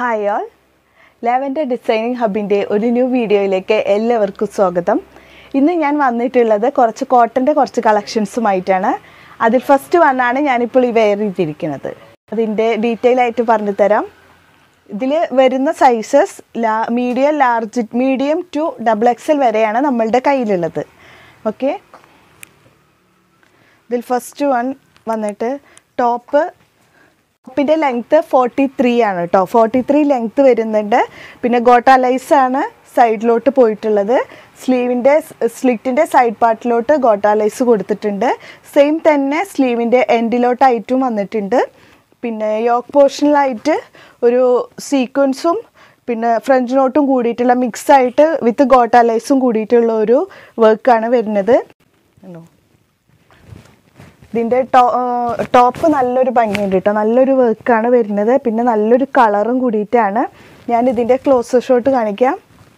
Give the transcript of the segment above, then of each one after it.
hi all lavender designing ഹബിൻ്റെ ഒരു new വീഡിയോയിലേക്ക് എല്ലാവർക്കും സ്വാഗതം ഇന്ന് ഞാൻ വന്നിട്ടുള്ളത് കുറച്ച് കോട്ടൻ്റെ കുറച്ച് കളക്ഷൻസുമായിട്ടാണ് അതിൽ ഫസ്റ്റ് വണ്ണാണ് ഞാനിപ്പോൾ ഈ വെയർ ചെയ്തിരിക്കുന്നത് അതിൻ്റെ ഡീറ്റെയിൽ ആയിട്ട് പറഞ്ഞു തരാം ഇതിൽ വരുന്ന സൈസസ് ലാ medium large medium to double XL വരെയാണ് നമ്മളുടെ കയ്യിലുള്ളത് ഓക്കെ ഇതിൽ ഫസ്റ്റ് വൺ വന്നിട്ട് ടോപ്പ് ടോപ്പിൻ്റെ ലെങ്ത്ത് ഫോർട്ടി ത്രീ ആണ് കേട്ടോ ഫോർട്ടി ത്രീ ലെങ്ത്ത് വരുന്നുണ്ട് പിന്നെ ഗോട്ട ലൈസ് ആണ് സൈഡിലോട്ട് പോയിട്ടുള്ളത് സ്ലീവിൻ്റെ സ്ലിറ്റിൻ്റെ സൈഡ് പാർട്ടിലോട്ട് ഗോട്ട ലൈസ് കൊടുത്തിട്ടുണ്ട് സെയിം തന്നെ സ്ലീവിൻ്റെ എൻഡിലോട്ടായിട്ടും വന്നിട്ടുണ്ട് പിന്നെ യോക്ക് പോർഷനിലായിട്ട് ഒരു സീക്വൻസും പിന്നെ ഫ്രഞ്ച് നോട്ടും കൂടിയിട്ടുള്ള മിക്സ് ആയിട്ട് വിത്ത് ഗോട്ട ലൈസും കൂടിയിട്ടുള്ള ഒരു വർക്കാണ് വരുന്നത് കണ്ടോ ഇതിൻ്റെ ടോ ടോപ്പ് നല്ലൊരു ഭംഗിയുണ്ട് കേട്ടോ നല്ലൊരു വർക്കാണ് വരുന്നത് പിന്നെ നല്ലൊരു കളറും കൂടിയിട്ടാണ് ഞാൻ ഇതിൻ്റെ ക്ലോസ് ഷോട്ട് കാണിക്കാം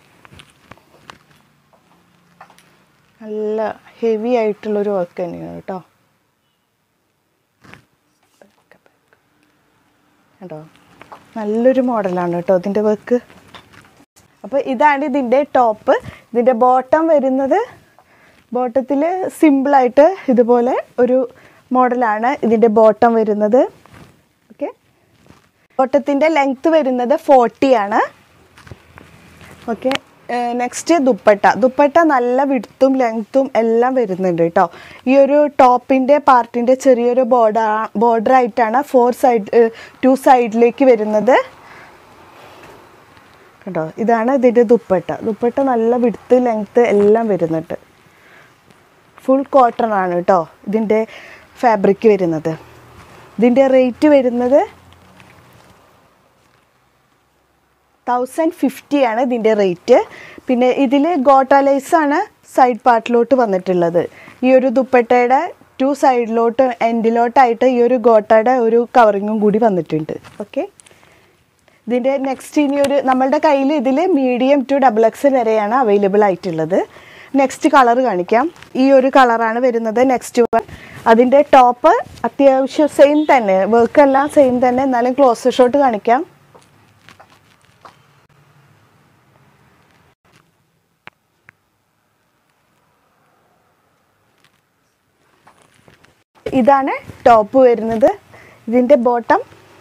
നല്ല ഹെവി ആയിട്ടുള്ളൊരു വർക്ക് തന്നെയാണ് കേട്ടോ കേട്ടോ നല്ലൊരു മോഡലാണ് കേട്ടോ ഇതിൻ്റെ വർക്ക് അപ്പോൾ ഇതാണ് ഇതിൻ്റെ ടോപ്പ് ഇതിൻ്റെ ബോട്ടം വരുന്നത് ബോട്ടത്തിൽ സിമ്പിളായിട്ട് ഇതുപോലെ ഒരു മോഡലാണ് ഇതിൻ്റെ ബോട്ടം വരുന്നത് ഓക്കെ ബോട്ടത്തിൻ്റെ ലെങ്ത്ത് വരുന്നത് ഫോർട്ടി ആണ് ഓക്കെ നെക്സ്റ്റ് ദുപ്പട്ട ദുപ്പട്ട നല്ല വിടുത്തും ലെങ്ത്തും എല്ലാം വരുന്നുണ്ട് കേട്ടോ ഈ ഒരു ടോപ്പിൻ്റെ പാർട്ടിൻ്റെ ചെറിയൊരു ബോർഡർ ബോർഡർ ആയിട്ടാണ് ഫോർ സൈഡ് ടു സൈഡിലേക്ക് വരുന്നത് കേട്ടോ ഇതാണ് ഇതിൻ്റെ ദുപ്പട്ട ദുപ്പട്ട നല്ല വിടുത്ത് ലെങ്ത്ത് എല്ലാം വരുന്നുണ്ട് ഫുൾ കോട്ടൺ ആണ് കേട്ടോ ഇതിൻ്റെ ഫാബ്രിക് വരുന്നത് ഇതിൻ്റെ റേറ്റ് വരുന്നത് തൗസൻഡ് ഫിഫ്റ്റി ആണ് ഇതിൻ്റെ റേറ്റ് പിന്നെ ഇതിൽ ഗോട്ടാലൈസ് ആണ് സൈഡ് പാർട്ടിലോട്ട് വന്നിട്ടുള്ളത് ഈ ഒരു ദുപ്പട്ടയുടെ ടു സൈഡിലോട്ട് എൻഡിലോട്ടായിട്ട് ഈ ഒരു ഗോട്ടയുടെ ഒരു കവറിങ്ങും കൂടി വന്നിട്ടുണ്ട് ഓക്കെ ഇതിൻ്റെ നെക്സ്റ്റ് ഇനി ഒരു നമ്മളുടെ കയ്യിൽ ഇതിൽ മീഡിയം ടു ഡബിൾ എക്സ് വരെയാണ് അവൈലബിൾ ആയിട്ടുള്ളത് നെക്സ്റ്റ് കളർ കാണിക്കാം ഈ ഒരു കളറാണ് വരുന്നത് നെക്സ്റ്റ് വൺ അതിൻ്റെ ടോപ്പ് അത്യാവശ്യം സെയിം തന്നെ വർക്കെല്ലാം സെയിം തന്നെ എന്നാലും ക്ലോസ് ഷോട്ട് കാണിക്കാം ഇതാണ് ടോപ്പ് വരുന്നത് ഇതിൻ്റെ ബോട്ടം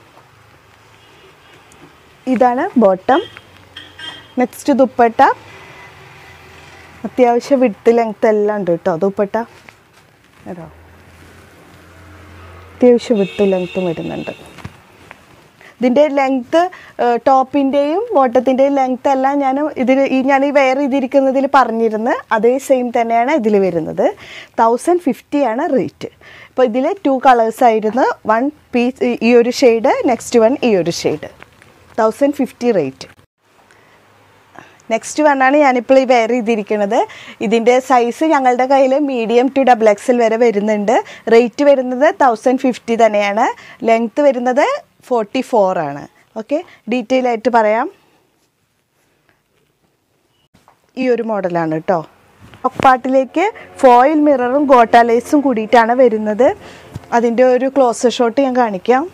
ഇതാണ് ബോട്ടം നെക്സ്റ്റ് ദുപ്പട്ട അത്യാവശ്യം വിട്ട് ലെങ്ത് എല്ലാം ഉണ്ട് കേട്ടോ ദുപ്പട്ട കേട്ടോ അത്യാവശ്യം വിട്ട് ലെങ്ത്തും വരുന്നുണ്ട് ഇതിൻ്റെ ലെങ്ത്ത് ടോപ്പിൻ്റെയും ബോട്ടത്തിൻ്റെയും ലെങ്ത്ത് എല്ലാം ഞാൻ ഇതിൽ ഈ ഞാൻ ഈ വെയർ ചെയ്തിരിക്കുന്നതിൽ പറഞ്ഞിരുന്നു അതേ സെയിം തന്നെയാണ് ഇതിൽ വരുന്നത് തൗസൻഡ് ഫിഫ്റ്റി ആണ് റേറ്റ് ഇപ്പോൾ ഇതിൽ ടു കളേഴ്സ് ആയിരുന്നു വൺ പീസ് ഈ ഒരു ഷെയ്ഡ് നെക്സ്റ്റ് വൺ ഈ ഒരു shade thousand fifty rate next വണ്ണാണ് ഞാനിപ്പോൾ ഈ വെയർ ചെയ്തിരിക്കുന്നത് ഇതിൻ്റെ സൈസ് ഞങ്ങളുടെ കയ്യിൽ മീഡിയം ടു ഡബിൾ എക്സൽ വരെ വരുന്നുണ്ട് റേറ്റ് വരുന്നത് തൗസൻഡ് ഫിഫ്റ്റി തന്നെയാണ് ലെങ്ത്ത് വരുന്നത് ഫോർട്ടി ഫോർ ആണ് ഓക്കെ ഡീറ്റെയിൽ ആയിട്ട് പറയാം ഈ ഒരു മോഡലാണ് കേട്ടോ പാട്ടിലേക്ക് ഫോയിൽ മിററും ഗോട്ടാലേസും കൂടിയിട്ടാണ് വരുന്നത് അതിൻ്റെ ഒരു ക്ലോസ് ഷോട്ട് ഞാൻ കാണിക്കാം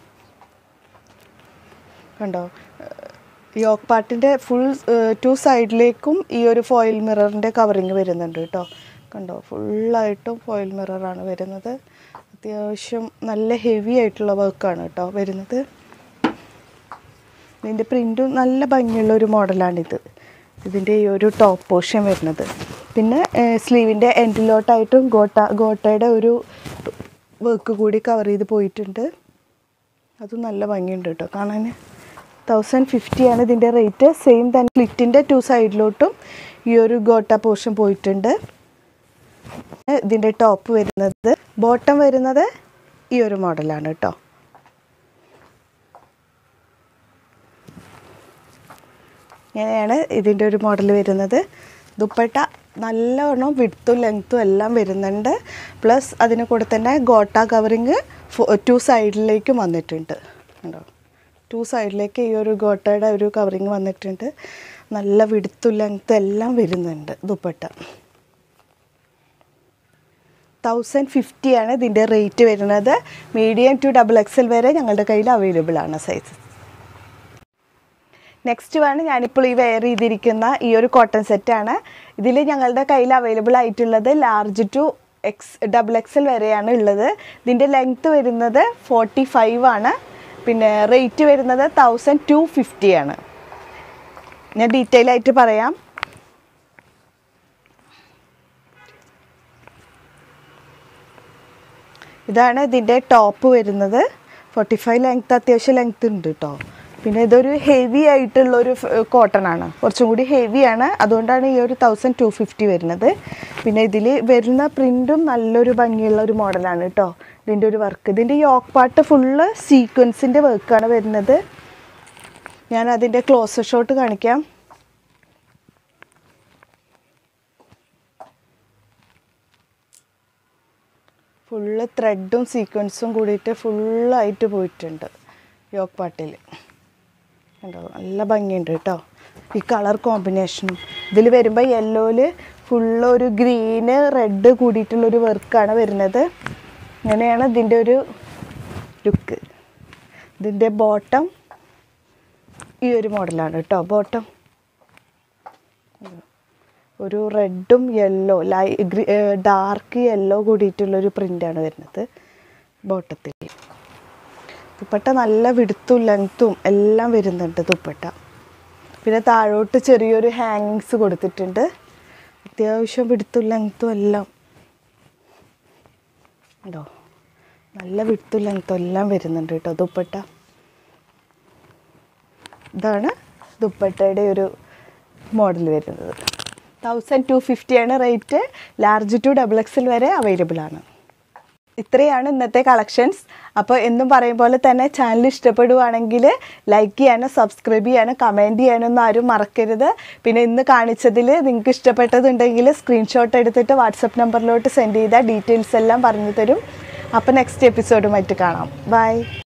കണ്ടോ യോക്ക് പാർട്ടിൻ്റെ ഫുൾ ടു സൈഡിലേക്കും ഈ ഒരു ഫോയിൽ മിററിൻ്റെ കവറിങ് വരുന്നുണ്ട് കേട്ടോ കണ്ടോ ഫുള്ളായിട്ടും ഫോയിൽ മിററാണ് വരുന്നത് അത്യാവശ്യം നല്ല ഹെവി ആയിട്ടുള്ള വർക്കാണ് കേട്ടോ വരുന്നത് ഇതിൻ്റെ പ്രിൻറ്റും നല്ല ഭംഗിയുള്ള ഒരു മോഡലാണിത് ഇതിൻ്റെ ഈ ഒരു ടോപ്പ് പോർഷൻ വരുന്നത് പിന്നെ സ്ലീവിൻ്റെ എൻഡിലോട്ടായിട്ടും ഗോട്ട ഗോട്ടയുടെ ഒരു വർക്ക് കൂടി കവർ ചെയ്ത് പോയിട്ടുണ്ട് അതും നല്ല ഭംഗിയുണ്ട് കേട്ടോ കാണാൻ തൗസൻഡ് ഫിഫ്റ്റി ആണ് ഇതിൻ്റെ റേറ്റ് സെയിം തന്നെ സ്ലിറ്റിൻ്റെ ടു സൈഡിലോട്ടും ഈ ഒരു ഗോട്ട പോർഷൻ പോയിട്ടുണ്ട് ഇതിൻ്റെ ടോപ്പ് വരുന്നത് ബോട്ടം വരുന്നത് ഈ ഒരു മോഡലാണ് കേട്ടോ ഇങ്ങനെയാണ് ഇതിൻ്റെ ഒരു മോഡൽ വരുന്നത് ദുപ്പട്ട നല്ലവണ്ണം വിടുത്തും ലെങ്ത്തും എല്ലാം വരുന്നുണ്ട് പ്ലസ് അതിന് കൂടെ തന്നെ ഗോട്ട കവറിങ് ടു സൈഡിലേക്കും വന്നിട്ടുണ്ട് ഉണ്ടോ ടു സൈഡിലേക്ക് ഈ ഒരു ഗോട്ടയുടെ ഒരു കവറിങ് വന്നിട്ടുണ്ട് നല്ല വിടുത്തും ലെങ്ത്തും എല്ലാം വരുന്നുണ്ട് ദുപ്പട്ട തൗസൻഡ് ഫിഫ്റ്റി ആണ് ഇതിൻ്റെ റേറ്റ് വരുന്നത് മീഡിയം ടു ഡബിൾ എക്സൽ വരെ ഞങ്ങളുടെ കയ്യിൽ അവൈലബിൾ ആണ് സൈസ് നെക്സ്റ്റ് ആണ് ഞാനിപ്പോൾ ഈ വെയർ ചെയ്തിരിക്കുന്ന ഈ ഒരു കോട്ടൺ സെറ്റാണ് ഇതിൽ ഞങ്ങളുടെ കയ്യിൽ അവൈലബിൾ ആയിട്ടുള്ളത് large to X double XL വരെയാണ് ഉള്ളത് ഇതിൻ്റെ ലെങ്ത്ത് വരുന്നത് ഫോർട്ടി ഫൈവ് ആണ് പിന്നെ റേറ്റ് വരുന്നത് തൗസൻഡ് ടു ഫിഫ്റ്റി ആണ് ഞാൻ ഡീറ്റെയിൽ ആയിട്ട് പറയാം ഇതാണ് ഇതിൻ്റെ ടോപ്പ് വരുന്നത് ഫോർട്ടി ഫൈവ് ലെങ്ത് അത്യാവശ്യം ലെങ്ത് ഉണ്ട് കേട്ടോ പിന്നെ ഇതൊരു ഹെവി ആയിട്ടുള്ളൊരു കോട്ടൺ ആണ് കുറച്ചും കൂടി ഹെവിയാണ് അതുകൊണ്ടാണ് ഈ ഒരു തൗസൻഡ് ടു ഫിഫ്റ്റി വരുന്നത് പിന്നെ ഇതിൽ വരുന്ന പ്രിൻറ്റും നല്ലൊരു ഭംഗിയുള്ള ഒരു മോഡലാണ് കേട്ടോ ഇതിൻ്റെ ഒരു വർക്ക് ഇതിൻ്റെ യോക്ക് പാർട്ട് ഫുള്ള് സീക്വൻസിൻ്റെ വർക്കാണ് വരുന്നത് ഞാൻ അതിൻ്റെ ക്ലോസ് ഷോട്ട് കാണിക്കാം ഫുള്ള് ത്രെഡും സീക്വൻസും കൂടിയിട്ട് ഫുള്ളായിട്ട് പോയിട്ടുണ്ട് യോക്ക് പാട്ടിൽ കണ്ടോ നല്ല ഭംഗിയുണ്ട് കേട്ടോ ഈ കളർ കോമ്പിനേഷനും ഇതിൽ വരുമ്പോൾ യെല്ലോയിൽ ഫുള്ള് ഒരു ഗ്രീന് റെഡ് കൂടിയിട്ടുള്ളൊരു വർക്കാണ് വരുന്നത് ഇങ്ങനെയാണ് ഇതിൻ്റെ ഒരു ലുക്ക് ഇതിൻ്റെ ബോട്ടം ഈ ഒരു മോഡലാണ് കേട്ടോ ബോട്ടം ഒരു റെഡും യെല്ലോ ലൈ ഡാർക്ക് യെല്ലോ കൂടിയിട്ടുള്ളൊരു പ്രിൻ്റാണ് വരുന്നത് ബോട്ടത്തിൽ ദുപ്പട്ട നല്ല വിടുത്തും ലെങ്ത്തും എല്ലാം വരുന്നുണ്ട് ദുപ്പട്ട പിന്നെ താഴോട്ട് ചെറിയൊരു ഹാങ്ങിങ്സ് കൊടുത്തിട്ടുണ്ട് അത്യാവശ്യം വിടുത്തും ലെങ്ത്തും എല്ലാം ഉണ്ടോ നല്ല വിടുത്തും ലെങ്ത്തും എല്ലാം വരുന്നുണ്ട് കേട്ടോ ദുപ്പട്ട ഇതാണ് ദുപ്പട്ടയുടെ ഒരു മോഡൽ വരുന്നത് തൗസൻഡ് ടു ഫിഫ്റ്റിയാണ് rate large to double XL വരെ അവൈലബിൾ ആണ് ഇത്രയാണ് ഇന്നത്തെ കളക്ഷൻസ് അപ്പോൾ എന്നും പറയും പോലെ തന്നെ ചാനൽ ഇഷ്ടപ്പെടുവാണെങ്കിൽ ലൈക്ക് ചെയ്യാനും സബ്സ്ക്രൈബ് ചെയ്യാനും കമൻറ്റ് ചെയ്യാനൊന്നും ആരും മറക്കരുത് പിന്നെ ഇന്ന് കാണിച്ചതിൽ നിങ്ങൾക്ക് ഇഷ്ടപ്പെട്ടതുണ്ടെങ്കിൽ സ്ക്രീൻഷോട്ട് എടുത്തിട്ട് വാട്സപ്പ് നമ്പറിലോട്ട് സെൻഡ് ചെയ്താൽ ഡീറ്റെയിൽസ് എല്ലാം പറഞ്ഞു തരും അപ്പോൾ നെക്സ്റ്റ് എപ്പിസോഡുമായിട്ട് കാണാം ബൈ